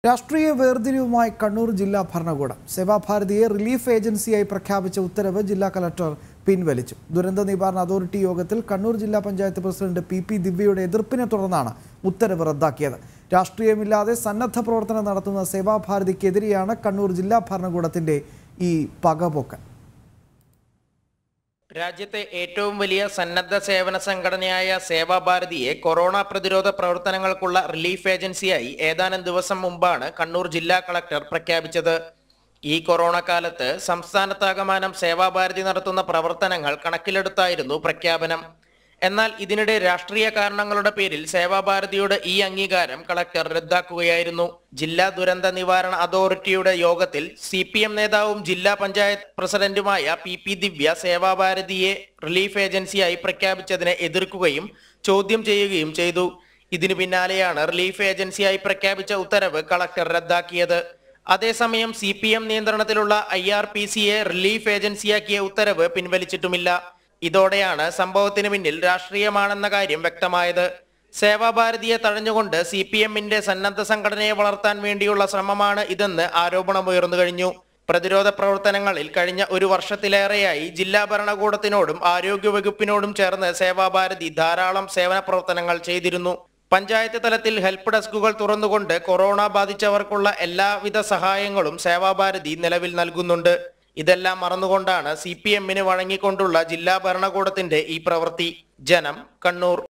രാഷ്ട്രീയ വേർതിരിവുമായി കണ്ണൂർ ജില്ലാ ഭരണകൂടം സേവാഭാരതിയെ റിലീഫ് ഏജൻസിയായി പ്രഖ്യാപിച്ച ഉത്തരവ് ജില്ലാ കലക്ടർ പിൻവലിച്ചു ദുരന്ത നിവാരണ അതോറിറ്റി യോഗത്തിൽ കണ്ണൂർ ജില്ലാ പഞ്ചായത്ത് പ്രസിഡന്റ് പി പി ദിവ്യയുടെ എതിർപ്പിനെ തുടർന്നാണ് ഉത്തരവ് റദ്ദാക്കിയത് രാഷ്ട്രീയമില്ലാതെ സന്നദ്ധ പ്രവർത്തനം നടത്തുന്ന സേവാഭാരതിക്കെതിരെയാണ് കണ്ണൂർ ജില്ലാ ഭരണകൂടത്തിന്റെ ഈ പകപോക്കൽ രാജ്യത്തെ ഏറ്റവും വലിയ സന്നദ്ധ സേവന സംഘടനയായ സേവാഭാരതിയെ കൊറോണ പ്രതിരോധ പ്രവർത്തനങ്ങൾക്കുള്ള റിലീഫ് ഏജൻസിയായി ഏതാനും ദിവസം മുമ്പാണ് കണ്ണൂർ ജില്ലാ കളക്ടർ പ്രഖ്യാപിച്ചത് ഈ കൊറോണ കാലത്ത് സംസ്ഥാനത്താകമാനം സേവാഭാരതി നടത്തുന്ന പ്രവർത്തനങ്ങൾ കണക്കിലെടുത്തായിരുന്നു പ്രഖ്യാപനം എന്നാൽ ഇതിനിടെ രാഷ്ട്രീയ കാരണങ്ങളുടെ പേരിൽ സേവാഭാരതിയുടെ ഈ അംഗീകാരം കളക്ടർ റദ്ദാക്കുകയായിരുന്നു ജില്ലാ ദുരന്ത നിവാരണ അതോറിറ്റിയുടെ യോഗത്തിൽ സി പി എം നേതാവും ജില്ലാ പഞ്ചായത്ത് പ്രസിഡന്റുമായ പി പി ദിവ്യ സേവാഭാരതിയെ റിലീഫ് ഏജൻസിയായി പ്രഖ്യാപിച്ചതിനെ എതിർക്കുകയും ചോദ്യം ചെയ്യുകയും ചെയ്തു ഇതിനു പിന്നാലെയാണ് റിലീഫ് ഏജൻസിയായി പ്രഖ്യാപിച്ച ഉത്തരവ് കളക്ടർ റദ്ദാക്കിയത് അതേസമയം സി പി എം നിയന്ത്രണത്തിലുള്ള ഐ ആർ പി സിയെ റിലീഫ് ഏജൻസിയാക്കിയ ഉത്തരവ് പിൻവലിച്ചിട്ടുമില്ല ഇതോടെയാണ് സംഭവത്തിന് പിന്നിൽ രാഷ്ട്രീയമാണെന്ന കാര്യം വ്യക്തമായത് സേവാഭാരതിയെ തഴഞ്ഞുകൊണ്ട് സി പി എമ്മിന്റെ സന്നദ്ധ സംഘടനയെ വളർത്താൻ വേണ്ടിയുള്ള ശ്രമമാണ് ഇതെന്ന് ആരോപണമുയർന്നു കഴിഞ്ഞു പ്രതിരോധ പ്രവർത്തനങ്ങളിൽ കഴിഞ്ഞ ഒരു വർഷത്തിലേറെയായി ജില്ലാ ഭരണകൂടത്തിനോടും ആരോഗ്യവകുപ്പിനോടും ചേർന്ന് സേവാഭാരതി ധാരാളം സേവന പ്രവർത്തനങ്ങൾ ചെയ്തിരുന്നു പഞ്ചായത്ത് തലത്തിൽ ഹെൽപ്പ് ഡെസ്കുകൾ തുറന്നുകൊണ്ട് കൊറോണ ബാധിച്ചവർക്കുള്ള എല്ലാവിധ സഹായങ്ങളും സേവാഭാരതി നിലവിൽ നൽകുന്നുണ്ട് ഇതെല്ലാം മറന്നുകൊണ്ടാണ് സി പി എമ്മിന് വഴങ്ങിക്കൊണ്ടുള്ള ജില്ലാ ഭരണകൂടത്തിന്റെ ഈ പ്രവൃത്തി ജനം കണ്ണൂർ